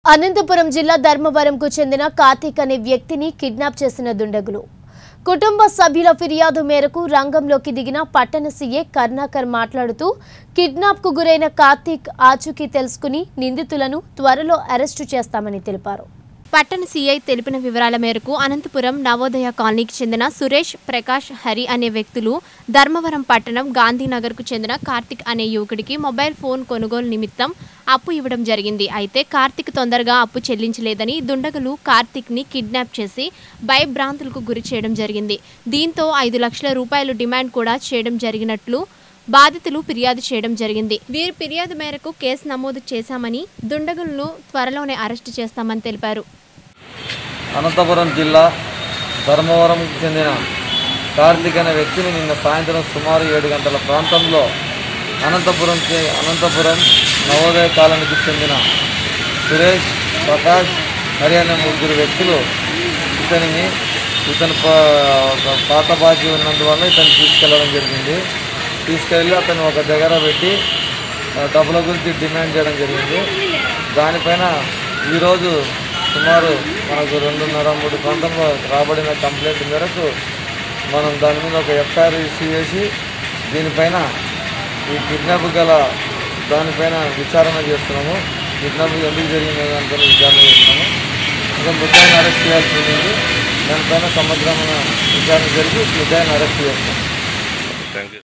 అనంతపురం జిల్లా ధర్మవరంకు చెందిన కార్తీక్ అనే వ్యక్తిని కిడ్నాప్ చేసిన దుండగులు కుటుంబ సభ్యుల ఫిర్యాదు మేరకు రంగంలోకి దిగిన పట్టణ సీఏ కర్ణాకర్ మాట్లాడుతూ కిడ్నాప్కు గురైన కార్తీక్ ఆచూకీ తెలుసుకుని నిందితులను త్వరలో అరెస్టు చేస్తామని తెలిపారు పట్టణ సీఐ తెలిపిన వివరాల మేరకు అనంతపురం నవోదయ కాలనీకి చెందిన సురేష్ ప్రకాష్ హరి అనే వ్యక్తులు ధర్మవరం పట్టణం గాంధీనగర్కు చెందిన కార్తిక్ అనే యువకుడికి మొబైల్ ఫోన్ కొనుగోలు నిమిత్తం అప్పు ఇవ్వడం జరిగింది అయితే కార్తిక్ తొందరగా అప్పు చెల్లించలేదని దుండగులు కార్తిక్ని కిడ్నాప్ చేసి భయభ్రాంతులకు గురి చేయడం జరిగింది దీంతో ఐదు లక్షల రూపాయలు డిమాండ్ కూడా చేయడం జరిగినట్లు బాధితులు ఫిర్యాదు చేయడం జరిగింది వీరి ఫిర్యాదు మేరకు కేసు నమోదు చేశామని దుండగులను త్వరలోనే అరెస్టు చేస్తామని తెలిపారు అనంతపురం జిల్లా ధర్మవరంకు చెందిన కార్తీక్ అనే వ్యక్తిని నిన్న సాయంత్రం సుమారు ఏడు గంటల ప్రాంతంలో అనంతపురం చే- అనంతపురం నవోదయ కాలనీకి చెందిన సురేష్ ప్రకాష్ హరి అనే ముగ్గురు వ్యక్తులు ఇతనిని ఇతను పా- ఒక పాత బాకీ ఉన్నందువల్ల ఇతను తీసుకెళ్ళడం జరిగింది తీసుకెళ్ళి అతను ఒక దగ్గర పెట్టి ఆ, డబ్బుల గురించి డిమాండ్ చేయడం జరిగింది దానిపైన ఈరోజు సుమారు మనకు రెండున్నర మూడు ప్రాంతంలో రాబడిన కంప్లైంట్ మేరకు మనం దాని మీద ఒక ఎఫ్ఐఆర్ ఇష్యూ చేసి దీనిపైన ఈ కిడ్నాప్ గల దానిపైన విచారణ చేస్తున్నాము కిడ్నాప్ ఎందుకు జరిగింది దానిపైన విచారణ చేస్తున్నాము ఇంకా ముద్దాయిని అరెస్ట్ చేయాల్సి ఉంది దానిపైన సమగ్రమైన విచారణ జరిగి ముద్దాయిని అరెస్ట్ చేస్తాం